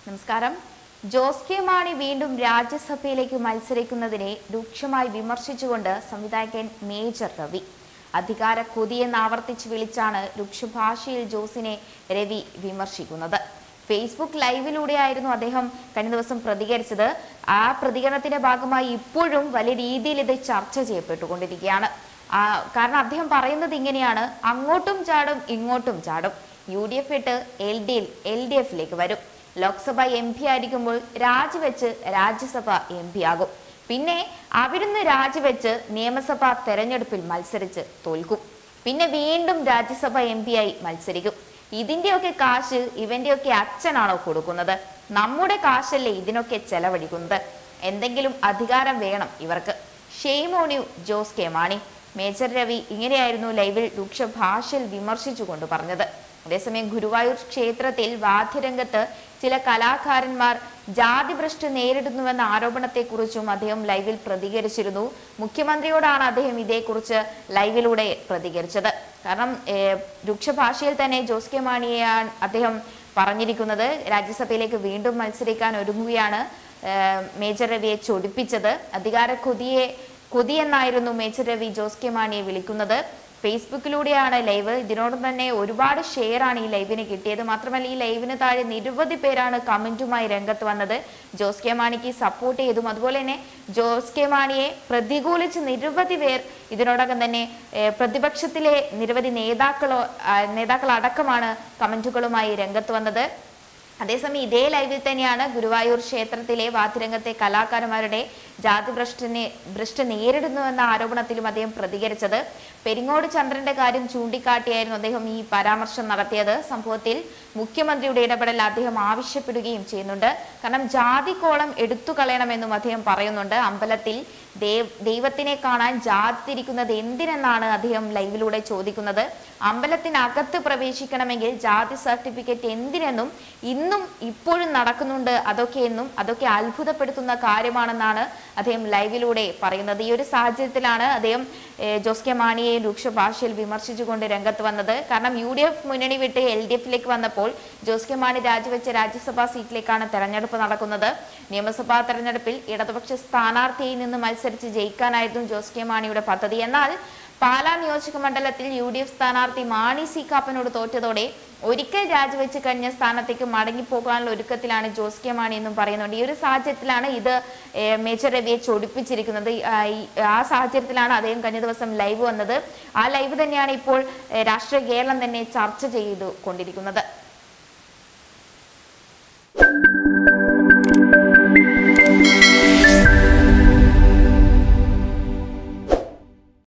നമസ്കാരം ജോസ് കെ മാണി വീണ്ടും രാജ്യസഭയിലേക്ക് മത്സരിക്കുന്നതിനെ രൂക്ഷമായി വിമർശിച്ചുകൊണ്ട് സംവിധായകൻ മേജർ രവി അധികാര കൊതിയെന്ന് ആവർത്തിച്ച് വിളിച്ചാണ് രൂക്ഷഭാഷയിൽ ജോസിനെ രവി വിമർശിക്കുന്നത് ഫേസ്ബുക്ക് ലൈവിലൂടെയായിരുന്നു അദ്ദേഹം കഴിഞ്ഞ ദിവസം പ്രതികരിച്ചത് ആ പ്രതികരണത്തിന്റെ ഭാഗമായി ഇപ്പോഴും വലിയ രീതിയിൽ ഇത് ചർച്ച ചെയ്യപ്പെട്ടുകൊണ്ടിരിക്കുകയാണ് ആ, കാരണം അദ്ദേഹം പറയുന്നത് ഇങ്ങനെയാണ് അങ്ങോട്ടും ചാടും ഇങ്ങോട്ടും ചാടും യു ഡി എഫ് ഇട്ട് എൽ ഡി എൽ ഡി എഫിലേക്ക് വരും ലോക്സഭ എം പി ആയിരിക്കുമ്പോൾ രാജിവെച്ച് രാജ്യസഭ എം പി ആകും പിന്നെ അവിടുന്ന് രാജിവെച്ച് നിയമസഭാ തെരഞ്ഞെടുപ്പിൽ മത്സരിച്ച് തോൽക്കും പിന്നെ വീണ്ടും രാജ്യസഭ എം പി ആയി മത്സരിക്കും ഇതിന്റെയൊക്കെ കാശ് ഇവന്റെയൊക്കെ അച്ഛനാണോ കൊടുക്കുന്നത് നമ്മുടെ കാശല്ലേ ഇതിനൊക്കെ ചെലവഴിക്കുന്നത് എന്തെങ്കിലും അധികാരം വേണം ഇവർക്ക് ഷെയ്മോണിയു ജോസ് കെ മാണി മേജർ രവി ഇങ്ങനെയായിരുന്നു ലൈവിൽ രൂക്ഷ ഭാഷയിൽ വിമർശിച്ചുകൊണ്ട് പറഞ്ഞത് അതേസമയം ഗുരുവായൂർ ക്ഷേത്രത്തിൽ വാദ്യരംഗത്ത് ചില കലാകാരന്മാർ ജാതിഭ്രഷ്ട് നേരിടുന്നുവെന്ന ആരോപണത്തെക്കുറിച്ചും അദ്ദേഹം ലൈവിൽ പ്രതികരിച്ചിരുന്നു മുഖ്യമന്ത്രിയോടാണ് അദ്ദേഹം ഇതേക്കുറിച്ച് ലൈവിലൂടെ പ്രതികരിച്ചത് കാരണം ഏഹ്, രൂക്ഷ ഭാഷയിൽ തന്നെ ജോസ് കെ മാണിയെയാണ് അദ്ദേഹം പറഞ്ഞിരിക്കുന്നത് രാജ്യസഭയിലേക്ക് വീണ്ടും മത്സരിക്കാൻ ഒരുങ്ങുകയാണ് ഏഹ്, മേജർ രവിയെ ചൊടിപ്പിച്ചത് അധികാര കൊതിയെ കൊതിയെന്നായിരുന്നു മേജർ രവി ജോസ് കെ മാണിയെ വിളിക്കുന്നത് ഫേസ്ബുക്കിലൂടെയാണ് ലൈവ് ഇതിനോടൊപ്പം തന്നെ ഒരുപാട് ഷെയർ ആണ് ഈ ലൈവിന് കിട്ടിയത് മാത്രമല്ല ഈ ലൈവിന് താഴെ നിരവധി പേരാണ് കമന്റുമായി രംഗത്ത് വന്നത് ജോസ് കെ മാണിക്ക് സപ്പോർട്ട് ചെയ്തും അതുപോലെ തന്നെ ജോസ് കെ മാണിയെ പ്രതികൂലിച്ച് നിരവധി പേർ ഇതിനോടകം തന്നെ ഏഹ്, പ്രതിപക്ഷത്തിലെ നിരവധി നേതാക്കളോ ആ, നേതാക്കളടക്കമാണ് കമന്റുകളുമായി രംഗത്ത് വന്നത് അതേസമയം ഇതേ ലൈവിൽ തന്നെയാണ് ഗുരുവായൂർ ക്ഷേത്രത്തിലെ വാദ്യരംഗത്തെ കലാകാരന്മാരുടെ ജാതി ഭ്രഷ്ടിനെ ഭ്രഷ്ട് നേരിടുന്നുവെന്ന ആരോപണത്തിലും അദ്ദേഹം പ്രതികരിച്ചത് പെരിങ്ങോട് ചന്ദ്രന്റെ കാര്യം ചൂണ്ടിക്കാട്ടിയായിരുന്നു അദ്ദേഹം ഈ പരാമർശം നടത്തിയത് സംഭവത്തിൽ മുഖ്യമന്ത്രിയുടെ ഇടപെടൽ അദ്ദേഹം ആവശ്യപ്പെടുകയും ചെയ്യുന്നുണ്ട് കാരണം ജാതി കോളം എടുത്തു കളയണമെന്നും അദ്ദേഹം പറയുന്നുണ്ട് അമ്പലത്തിൽ ദേവ് ദൈവത്തിനെ കാണാൻ ജാതി തിരിക്കുന്നത് എന്തിനെന്നാണ് അദ്ദേഹം ലൈവിലൂടെ ചോദിക്കുന്നത് അമ്പലത്തിനകത്ത് പ്രവേശിക്കണമെങ്കിൽ ജാതി സർട്ടിഫിക്കറ്റ് എന്തിനെന്നും ഇന്നും ഇപ്പോഴും നടക്കുന്നുണ്ട് അതൊക്കെയെന്നും അതൊക്കെ അത്ഭുതപ്പെടുത്തുന്ന കാര്യമാണെന്നാണ് അദ്ദേഹം ലൈവിലൂടെ പറയുന്നത് ഈ ഒരു സാഹചര്യത്തിലാണ് അദ്ദേഹം ഏഹ്, ജോസ് കെ മാണിയെ രൂക്ഷ ഭാഷയിൽ വിമർശിച്ചുകൊണ്ട് രംഗത്ത് വന്നത് കാരണം യു ഡി എഫ് മുന്നണി വിട്ട് എൽ ഡി എഫിലേക്ക് വന്നപ്പോൾ ജോസ് കെ മാണി രാജിവെച്ച രാജ്യസഭാ സീറ്റിലേക്കാണ് തെരഞ്ഞെടുപ്പ് നടക്കുന്നത് നിയമസഭാ തെരഞ്ഞെടുപ്പിൽ ഇടതുപക്ഷ സ്ഥാനാർത്ഥിയിൽ നിന്ന് മത്സരിച്ച് ജയിക്കാനായിരുന്നു ജോസ് കെ മാണിയുടെ പദ്ധതി എന്നാൽ പാലാ നിയോജക മണ്ഡലത്തിൽ യു ഡി എഫ് സ്ഥാനാർത്ഥി മാണി സി കാപ്പനോട് തോറ്റതോടെ ഒരിക്കൽ രാജിവെച്ച് കഴിഞ്ഞ സ്ഥാനത്തേക്ക് മടങ്ങിപ്പോകാനുള്ള ഒരുക്കത്തിലാണ് ജോസ് കെ മാണി എന്നും പറയുന്നുണ്ട് ഈ ഒരു സാഹചര്യത്തിലാണ് ഇത് ഏഹ്, മേജർ രവിയെ ചൊടിപ്പിച്ചിരിക്കുന്നത് ഈ, ആ, ഈ- ആ സാഹചര്യത്തിലാണ് അദ്ദേഹം കഴിഞ്ഞ ദിവസം ലൈവ് വന്നത് ആ ലൈവ് തന്നെയാണ് ഇപ്പോൾ ഏഹ്, രാഷ്ട്രീയ കേരളം തന്നെ ചർച്ച ചെയ്തു കൊണ്ടിരിക്കുന്നത്